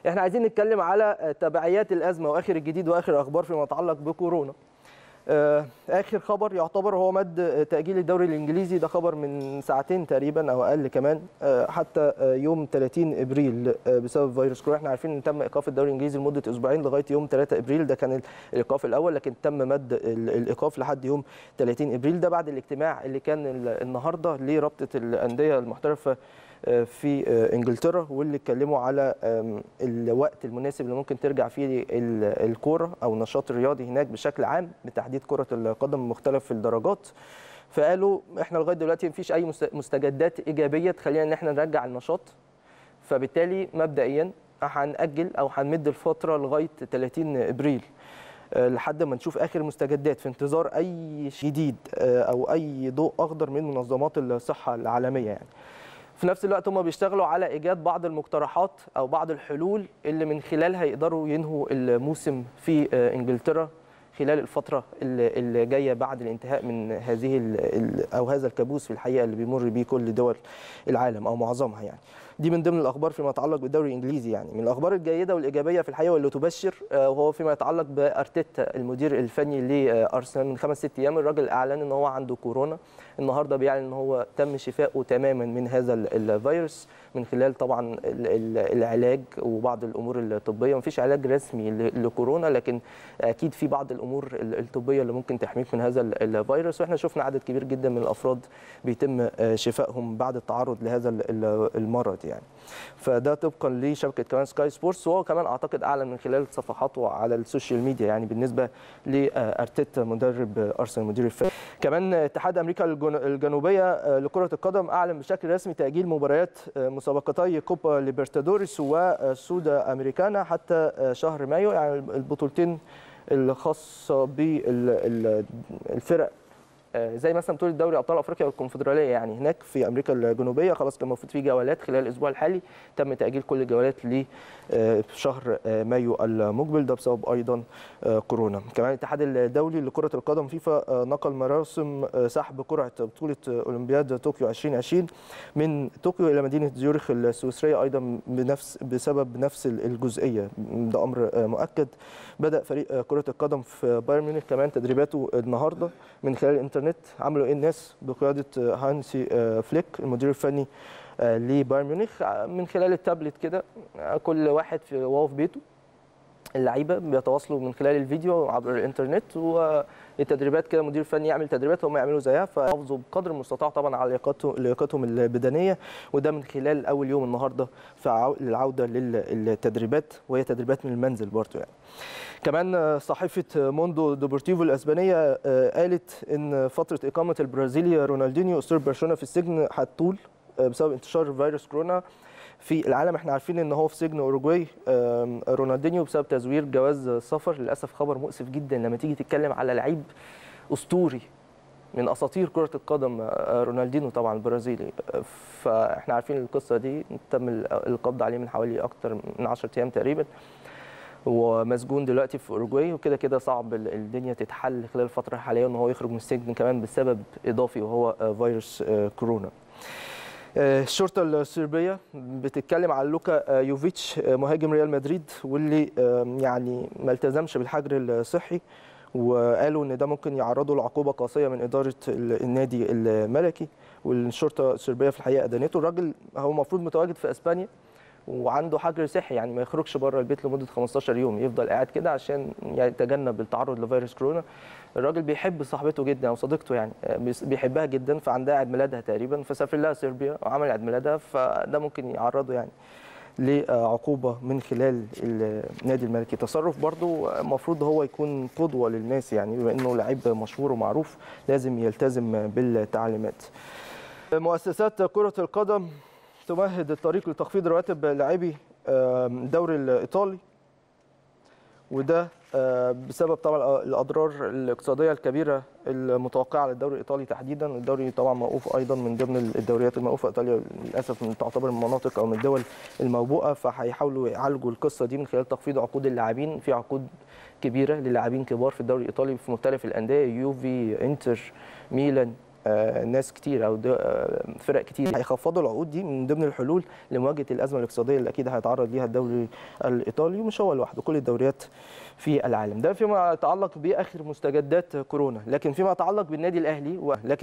احنا عايزين نتكلم على تبعيات الازمه واخر الجديد واخر اخبار فيما يتعلق بكورونا آه، اخر خبر يعتبر هو مد تاجيل الدوري الانجليزي ده خبر من ساعتين تقريبا او اقل كمان آه، حتى آه، يوم 30 ابريل آه، بسبب فيروس كورونا احنا عارفين ان تم ايقاف الدوري الانجليزي لمده اسبوعين لغايه يوم 3 ابريل ده كان الايقاف الاول لكن تم مد ال- الايقاف لحد يوم 30 ابريل ده بعد الاجتماع اللي كان ال- النهارده لرابطه الانديه المحترفه آه، في آه، انجلترا واللي اتكلموا على آم، الوقت المناسب اللي ممكن ترجع فيه ال- الكوره او النشاط الرياضي هناك بشكل عام بتحديد كره القدم مختلف الدرجات فقالوا احنا لغايه دلوقتي مفيش اي مست- مستجدات ايجابيه تخلينا ان احنا نرجع النشاط فبالتالي مبدئيا هنأجل او هنمد الفتره لغايه 30 ابريل آه، لحد ما نشوف اخر مستجدات في انتظار اي شيء جديد آه، او اي ضوء اخضر من منظمات الصحه العالميه يعني في نفس الوقت هم بيشتغلوا على ايجاد بعض المقترحات او بعض الحلول اللي من خلالها يقدروا ينهوا الموسم في آه، انجلترا خلال الفتره اللي اللي جايه بعد الانتهاء من هذه ال- ال- او هذا الكابوس في الحقيقه اللي بيمر بيه كل دول العالم او معظمها يعني دي من ضمن الاخبار فيما يتعلق بالدوري الانجليزي يعني من الاخبار الجيده والايجابيه في الحقيقه واللي تبشر آه، وهو فيما يتعلق بارتيتا المدير الفني لارسنال من خمس ست ايام الراجل اعلن ان هو عنده كورونا النهارده بيعلن ان هو تم شفائه تماما من هذا ال- الفيروس من خلال طبعا ال- ال- العلاج وبعض الامور الطبيه مفيش علاج رسمي ل- لكورونا لكن اكيد في بعض الامور ال- الطبيه اللي ممكن تحميك من هذا ال- الفيروس واحنا شفنا عدد كبير جدا من الافراد بيتم آه، شفائهم بعد التعرض لهذا ال- ال- المرض يعني فده طبقا لشبكه كمان سكاي سبورتس وهو كمان اعتقد اعلن من خلال صفحاته على السوشيال ميديا يعني بالنسبه لارتيتا مدرب ارسنال مدير الفني كمان اتحاد امريكا الجن- الجنوبيه آه، لكره القدم اعلن بشكل رسمي تاجيل مباريات آه، مسابقتي كوبا ليبرتادوريس وسودا امريكانا حتى آه، شهر مايو يعني البطولتين الخاصه بالفرق آه، زي مثلا بطوله دوري ابطال افريقيا والكونفدراليه يعني هناك في امريكا الجنوبيه خلاص كان المفروض في جولات خلال الاسبوع الحالي تم تاجيل كل الجولات لشهر مايو المقبل ده بسبب ايضا آه، كورونا كمان الاتحاد الدولي لكره القدم فيفا آه، نقل مراسم آه، سحب قرعه بطوله اولمبياد طوكيو 2020 من طوكيو الى مدينه زيورخ السويسريه ايضا بنفس بسبب نفس الجزئيه ده امر آه، مؤكد بدا فريق آه، كره القدم في بايرن ميونخ كمان تدريباته النهارده من خلال الانترنت عملوا ايه الناس بقياده آه، هانسي آه، فليك المدير الفني آه، لبايرن ميونخ آه، من خلال التابلت كده آه، كل واحد في وهو في بيته اللعيبه بيتواصلوا من خلال الفيديو عبر الانترنت والتدريبات كده مدير فني يعمل تدريبات هم يعملوا زيها فيحافظوا بقدر المستطاع طبعا على لياقته- لياقتهم البدنيه وده من خلال اول يوم النهارده في عو- العوده للتدريبات وهي تدريبات من المنزل برضه يعني. كمان آه، صحيفه موندو دوبورتيفو الاسبانيه آه، قالت ان فتره اقامه البرازيلي رونالدينيو اسطوره برشلونه في السجن هتطول آه، بسبب انتشار فيروس كورونا في العالم احنا عارفين ان هو في سجن اوروجواي آم، رونالدينيو بسبب تزوير جواز سفر للاسف خبر مؤسف جدا لما تيجي تتكلم على لعيب اسطوري من اساطير كره القدم آه، رونالدينو طبعا البرازيلي آه، فاحنا عارفين القصه دي تم القبض عليه من حوالي اكتر من 10 ايام تقريبا ومسجون دلوقتي في اوروجواي وكده كده صعب ال- الدنيا تتحل خلال الفتره الحاليه ان هو يخرج من السجن كمان بسبب اضافي وهو آه، فيروس آه، كورونا آه، الشرطه الصربيه بتتكلم عن لوكا آه، يوفيتش آه، مهاجم ريال مدريد واللي آه، يعني ما التزمش بالحجر الصحي وقالوا ان ده ممكن يعرضه لعقوبه قاسيه من اداره ال- النادي الملكي والشرطه الصربيه في الحقيقه ادانته الراجل هو المفروض متواجد في اسبانيا وعنده حجر صحي يعني ما يخرجش بره البيت لمده 15 يوم يفضل قاعد كده عشان يتجنب التعرض لفيروس كورونا الراجل بيحب صاحبته جدا او صديقته يعني آه، بيس- بيحبها جدا فعندها عيد ميلادها تقريبا فسافر لها صربيا وعمل عيد ميلادها فده ممكن يعرضه يعني لعقوبه من خلال النادي الملكي تصرف برضو المفروض هو يكون قدوه للناس يعني بما انه لعيب مشهور ومعروف لازم يلتزم بالتعليمات مؤسسات كره القدم تمهد الطريق لتخفيض رواتب لاعبي آم، الدوري الايطالي وده آه، بسبب طبعا الاضرار الاقتصاديه الكبيره المتوقعه على الدوري الايطالي تحديدا الدوري طبعا موقوف ايضا من ضمن الدوريات الموقوفه ايطاليا للاسف من تعتبر من المناطق او من الدول الموبوءه فهيحاولوا يعالجوا القصه دي من خلال تخفيض عقود اللاعبين في عقود كبيره للاعبين كبار في الدوري الايطالي في مختلف الانديه يوفي انتر ميلان آه، ناس كتير او دو- آه، فرق كتير هيخفضوا العقود دي من ضمن الحلول لمواجهه الازمه الاقتصاديه اللي اكيد هيتعرض ليها الدوري الايطالي ومش هو لوحده كل الدوريات في العالم ده فيما يتعلق باخر مستجدات كورونا لكن فيما يتعلق بالنادي الاهلي ولكن